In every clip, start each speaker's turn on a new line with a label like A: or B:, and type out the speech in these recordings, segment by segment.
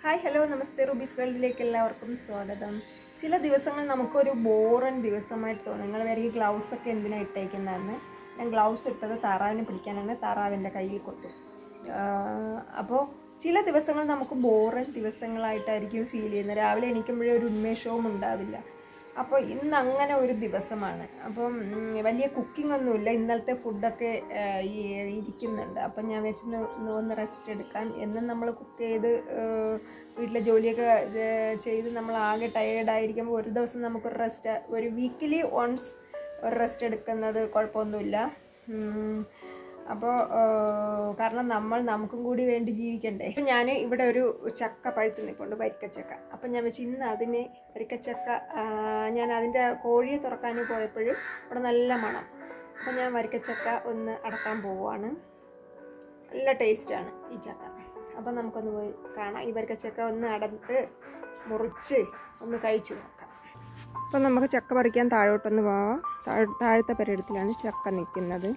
A: Hi hello നമസ്തേ rupees വേൾഡിലേക്ക് എല്ലാവർക്കും സ്വാഗതം ചില ദിവസങ്ങൾ നമുക്കൊരു ബോറൻ ദിവസമായിട്ട് തോന്നും നിങ്ങൾ വേറെ ഈ ഗ്ലൗസ് ഒക്കെ എന്തിനാണ് ഇട്ടേക്കുന്നതെന്ന് ഞാൻ ഗ്ലൗസ് ഇട്ടത് താറാവിനെ പിടിക്കാനാണ് താറാവിൻ്റെ കയ്യിൽ കൊത്തു അപ്പോൾ ചില ദിവസങ്ങൾ നമുക്ക് ബോറൻ ദിവസങ്ങളായിട്ടായിരിക്കും ഫീൽ ചെയ്യുന്നത് രാവിലെ എണീക്കുമ്പോഴേ ഒരു ഉന്മേഷവും ഉണ്ടാവില്ല അപ്പോൾ ഇന്ന് അങ്ങനെ ഒരു ദിവസമാണ് അപ്പം ഉം, വലിയ കുക്കിംഗ് ഒന്നുമില്ല ഇന്നലത്തെ ഫുഡൊക്കെ ആ, ഈ ഇരിക്കുന്നുണ്ട് അപ്പം ഞാൻ വെച്ചിട്ട് ഒന്ന് റെസ്റ്റ് എടുക്കാൻ എന്നും നമ്മൾ കുക്ക് ചെയ്ത് ആ, വീട്ടിലെ ജോലിയൊക്കെ ഇത് ചെയ്ത് നമ്മൾ ആകെ ടയേർഡായിരിക്കുമ്പോൾ ഒരു ദിവസം നമുക്കൊരു റെസ്റ്റ് ഒരു വീക്കിലി വൺസ് ഒരു റെസ്റ്റ് എടുക്കുന്നത് കുഴപ്പമൊന്നുമില്ല ഉം, അപ്പോൾ കാരണം നമ്മൾ നമുക്കും കൂടി വേണ്ടി ജീവിക്കണ്ടേ അപ്പം ഞാൻ ഇവിടെ ഒരു ചക്ക പഴുത്ത് നിൽപ്പുണ്ട് വരിക്കച്ചക്ക അപ്പം ഞാൻ വെച്ച് ഇന്ന് അതിനെ വരിക്കച്ചക്ക ആ, ഞാൻ അതിൻ്റെ കോഴിയെ തുറക്കാൻ പോയപ്പോൾ ഇവിടെ നല്ല മണം അപ്പം ഞാൻ വരിക്കച്ചക്ക ഒന്ന് അടക്കാൻ പോവുകയാണ് നല്ല ടേസ്റ്റാണ് ഈ ചക്ക അപ്പം നമുക്കൊന്ന് പോയി കാണാം ഈ വരിക്കച്ചക്ക ഒന്ന് അടത്ത് മുറിച്ച് ഒന്ന് കഴിച്ച് നോക്കാം അപ്പം നമുക്ക് ചക്ക പറിക്കാൻ താഴോട്ടൊന്ന് പോവാം താഴെ താഴത്തെ പരടത്തിലാണ് ചക്ക നിൽക്കുന്നത്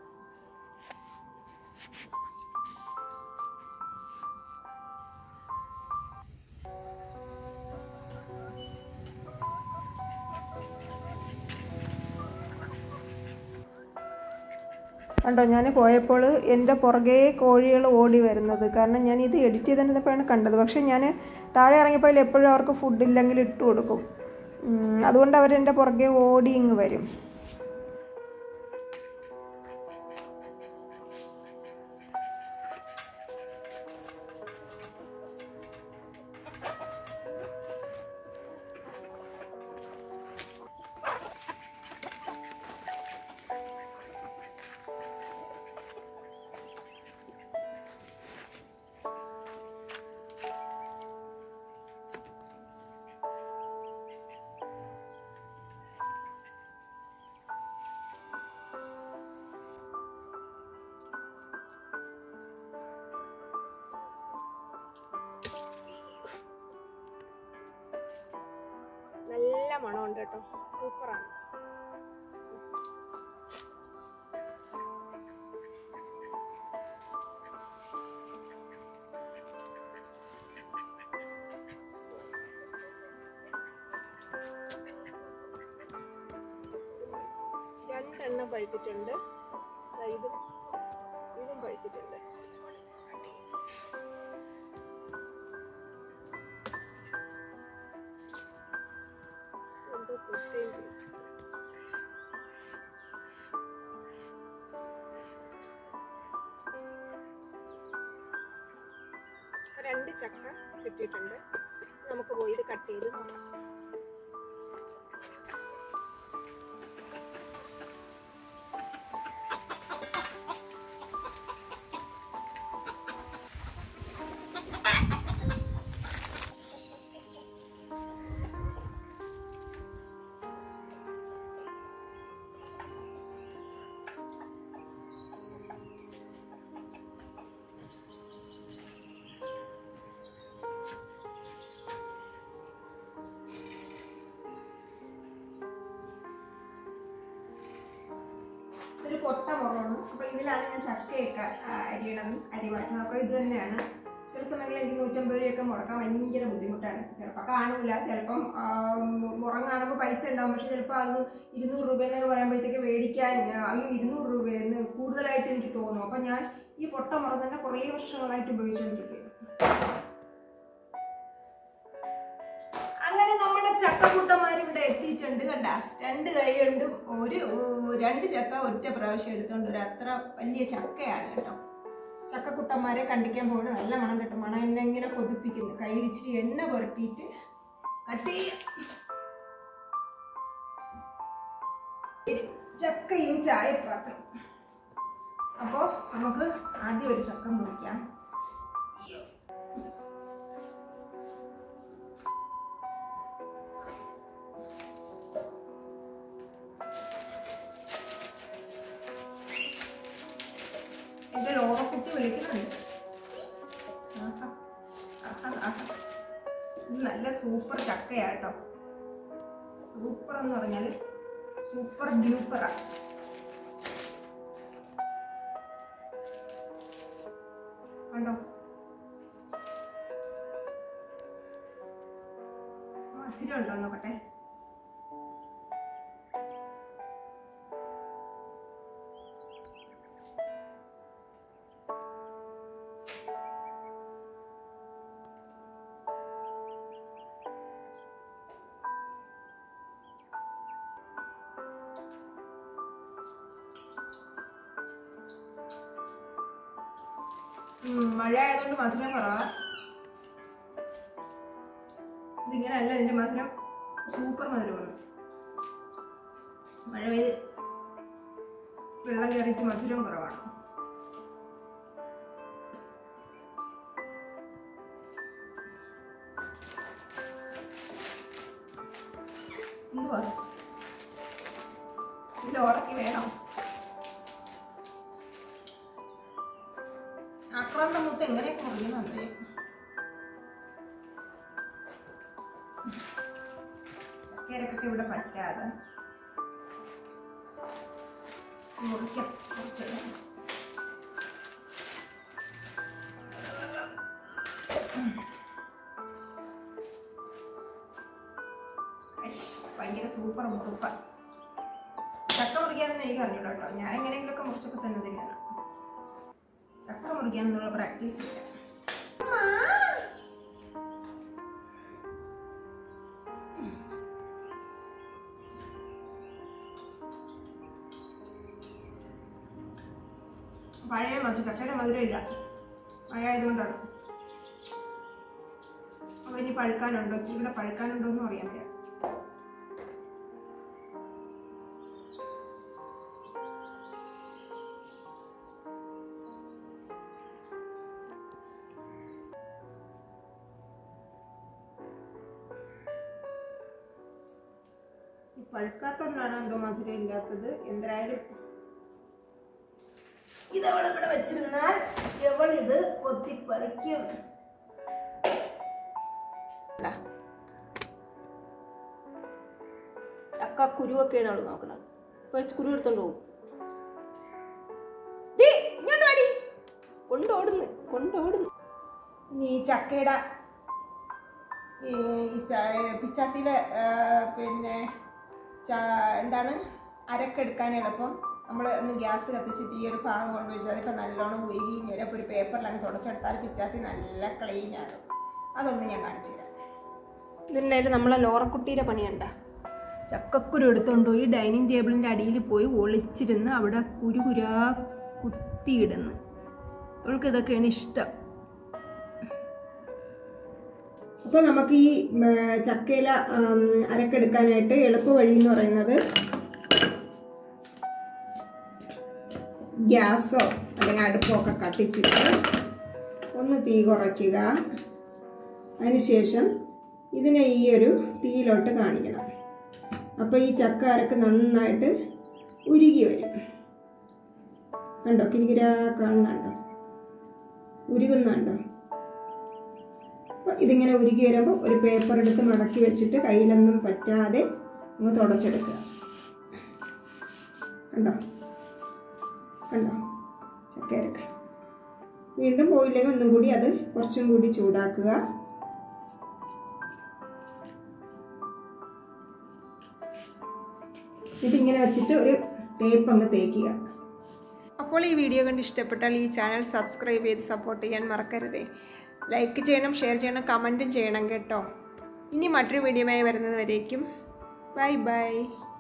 A: കണ്ടോ ഞാൻ പോയപ്പോൾ എൻ്റെ പുറകെ കോഴികൾ ഓടി വരുന്നത് കാരണം ഞാൻ ഇത് എഡിറ്റ് ചെയ്തിരുന്നപ്പോഴാണ് കണ്ടത് പക്ഷേ ഞാൻ താഴെ ഇറങ്ങിയപ്പോൾ എപ്പോഴും അവർക്ക് ഫുഡ് ഇല്ലെങ്കിൽ ഇട്ട് കൊടുക്കും ഉം, അതുകൊണ്ട് അവരെൻ്റെ പുറകെ ഓടി ഇങ്ങ് വരും നല്ല മണമുണ്ട് കേട്ടോ സൂപ്പറാണ് രണ്ടെണ്ണം പഴുത്തിട്ടുണ്ട് ദാ ഇതും ഇതും പഴുത്തിട്ടുണ്ട് എന്തോ കുത്തുകയും ചെയ്തു രണ്ട് ചക്ക കിട്ടിയിട്ടുണ്ട് നമുക്ക് പോയി ഇത് കട്ട് ചെയ്ത് നോക്കാം ഇതൊരു പൊട്ട മുറമാണ് അപ്പോൾ ഇതിലാണ് ഞാൻ ചക്കയൊക്കെ ആ, അരിയണതും അരി വാട്ടുന്നത് അപ്പോൾ ഇത് തന്നെയാണ് ചില സമയങ്ങളിൽ എനിക്ക് നൂറ്റമ്പത് രൂപയൊക്കെ മുടക്കാൻ ഭയങ്കര ബുദ്ധിമുട്ടാണ് ചിലപ്പോൾ കാണൂല ചിലപ്പം ആ, മു- മുറം കാണുമ്പോൾ പൈസ ഉണ്ടാവും പക്ഷെ ചിലപ്പോൾ അത് ഇരുന്നൂറ് രൂപ എന്നൊക്കെ പറയുമ്പോഴത്തേക്ക് മേടിക്കാൻ ആ, അയ്യോ ഇരുന്നൂറ് രൂപയെന്ന് കൂടുതലായിട്ട് എനിക്ക് തോന്നും അപ്പം ഞാൻ ഈ പൊട്ട മുറം തന്നെ കുറേ വർഷങ്ങളായിട്ട് ഉപയോഗിച്ചുകൊണ്ടിരിക്കുകയാണ് അങ്ങനെ നമ്മുടെ ചക്കക്കുട്ടന്മാർ ഇവിടെ എത്തിയിട്ടുണ്ട് കണ്ട രണ്ട് കൈ കൊണ്ടും ഒരു ഏർ, രണ്ട് ചക്ക ഒറ്റ പ്രാവശ്യം എടുത്തോണ്ട് ഒരു അത്ര വലിയ ചക്കയാണ് കേട്ടോ ചക്കക്കുട്ടന്മാരെ കണ്ടിക്കാൻ പോകുന്നത് നല്ല മണം കിട്ടും മണം എന്നെ ഇങ്ങനെ കൊതിപ്പിക്കുന്നു കയ്യിൽ ഇച്ചിരി എണ്ണ പുരട്ടിയിട്ട് കട്ട് ചെയ്യാം ഇത് ചക്കയും ചായപാത്രം അപ്പോൾ നമുക്ക് ആദ്യം ഒരു ചക്ക മുറിക്കാം അയ്യോ എന്റെ ലോകക്കുട്ടി വിളിക്കുന്നുണ്ട് ആഹാ, ആഹാ, ആഹാ. ഇത് നല്ല സൂപ്പർ ചക്കയാട്ടോ സൂപ്പർ എന്ന് പറഞ്ഞാൽ സൂപ്പർ ഡ്യൂപ്പറാ കണ്ടോ മധുരം ഉണ്ടോ എന്ന് നോക്കട്ടെ ഉം, മഴ ആയതുകൊണ്ട് മധുരം കുറവാ ഇതിങ്ങനെയല്ല ഇതിന്റെ മധുരം സൂപ്പർ മധുരമാണ് മഴ പെയ്ത് വെള്ളം കയറിയിട്ട് മധുരം കുറവാണ് എന്തുവാ ഇതിൽ ഉറക്കി വേണം ആക്രാന്തം മുത്ത് എങ്ങനെയൊക്കെ മുറിയുന്നുണ്ട് ചക്കരക്കൊക്കെ ഇവിടെ പറ്റാതെ മുറിക്കാം കുറച്ചിടാം ഐഷ്, ഭയങ്കര സൂപ്പർ മുറുപ്പ ചക്ക മുറിക്കാനൊന്നും എനിക്ക് അറിഞ്ഞൂടാ കേട്ടോ ഞാൻ എങ്ങനെയെങ്കിലുമൊക്കെ മുറിച്ചൊക്കെ തന്നെ തിന്നാണ് ചക്ക മുറിക്കാനൊന്നുള്ള പ്രാക്ടീസ് ഇല്ല പഴയ മധുരം ചക്കര മധുരം ഇല്ല മഴ ആയതുകൊണ്ടാണ് അപ്പൊ ഇനി പഴുക്കാനുണ്ടോ ഇച്ചിരി കൂടെ പഴുക്കാനുണ്ടോ എന്നും അറിയാൻ വയ്യ ഈ പഴുക്കാത്തോണ്ടാണ് എന്തോ മധുരം ഇല്ലാത്തത് എന്തായാലും ഇതവൾ ഇവിടെ വെച്ചിരുന്നാൽ ഇവൾ ഇത് കൊത്തിപ്പറിക്കും ഇതാ. ചക്ക കുരുവൊക്കെയാണ് അവള് നോക്കണത് പറിച്ച് കുരു എടുത്തോണ്ട് പോകും ഡീ, ഇങ്ങോട്ട് വാടി. കൊണ്ടോടുന്നു കൊണ്ടോടുന്നു ഇനി ഈ ചക്കയുടെ ഈ ഈ ച- പിച്ചാത്തിയിലെ ആ, പിന്നെ ച- എന്താണ് അരക്കെടുക്കാൻ എളുപ്പം നമ്മൾ ഒന്ന് ഗ്യാസ് കത്തിച്ചിട്ട് ഈ ഒരു ഭാഗം കൊണ്ട് വെച്ചാൽ അതിപ്പോൾ നല്ലോണം ഉരുകി ഞൊരപ്പോൾ ഒരു പേപ്പറിലാണ് തുടച്ചെടുത്താൽ പിച്ചാത്തി നല്ല ക്ലീൻ ആകും അതൊന്നും ഞാൻ കാണിച്ചു തരാം ഇതിൻ്റെ നമ്മളെ ലോറക്കുട്ടിയുടെ പണിയുണ്ട ചക്കക്കുരു എടുത്തുകൊണ്ട് പോയി ഡൈനിങ് ടേബിളിൻ്റെ അടിയിൽ പോയി ഒളിച്ചിരുന്ന് അവിടെ കുരുകുരാ കുത്തിയിടുന്നു അവൾക്ക് ഇതൊക്കെയാണ് ഇഷ്ടം അപ്പോൾ നമുക്ക് ഈ ഉം, ചക്കയില ഉം, അരക്കെടുക്കാനായിട്ട് എളുപ്പ വഴി എന്ന് പറയുന്നത് ഗ്യാസോ അല്ലെങ്കിൽ അടുപ്പോ ഒക്കെ കത്തിച്ചിട്ട് ഒന്ന് തീ കുറയ്ക്കുക അതിനുശേഷം ഇതിനെ ഈ ഒരു തീയിലോട്ട് കാണിക്കണം അപ്പോൾ ഈ ചക്ക അരക്ക് നന്നായിട്ട് ഉരുകി വരും കണ്ടോ കിരികിരാ കാണുന്നുണ്ടോ ഉരുകുന്നുണ്ടോ അപ്പോൾ ഇതിങ്ങനെ ഉരുകി വരുമ്പോൾ ഒരു പേപ്പർ എടുത്ത് മടക്കി വെച്ചിട്ട് കയ്യിലൊന്നും പറ്റാതെ അങ്ങ് തുടച്ചെടുക്കുക കണ്ടോ കണ്ടോ ചക്കയരക്ക് വീണ്ടും പോയില്ലെങ്കിൽ ഒന്നും കൂടി അത് കുറച്ചും കൂടി ചൂടാക്കുക ഇതിങ്ങനെ വെച്ചിട്ട് ഒരു തേപ്പ് അങ്ങ് തേക്കുക അപ്പോൾ ഈ വീഡിയോ കണ്ട് ഇഷ്ടപ്പെട്ടാൽ ഈ ചാനൽ സബ്സ്ക്രൈബ് ചെയ്ത് സപ്പോർട്ട് ചെയ്യാൻ മറക്കരുതേ ലൈക്ക് ചെയ്യണം ഷെയർ ചെയ്യണം കമൻറ്റും ചെയ്യണം കേട്ടോ ഇനി മറ്റൊരു വീഡിയോയുമായി വരുന്നത് വരേക്കും ബൈ ബൈ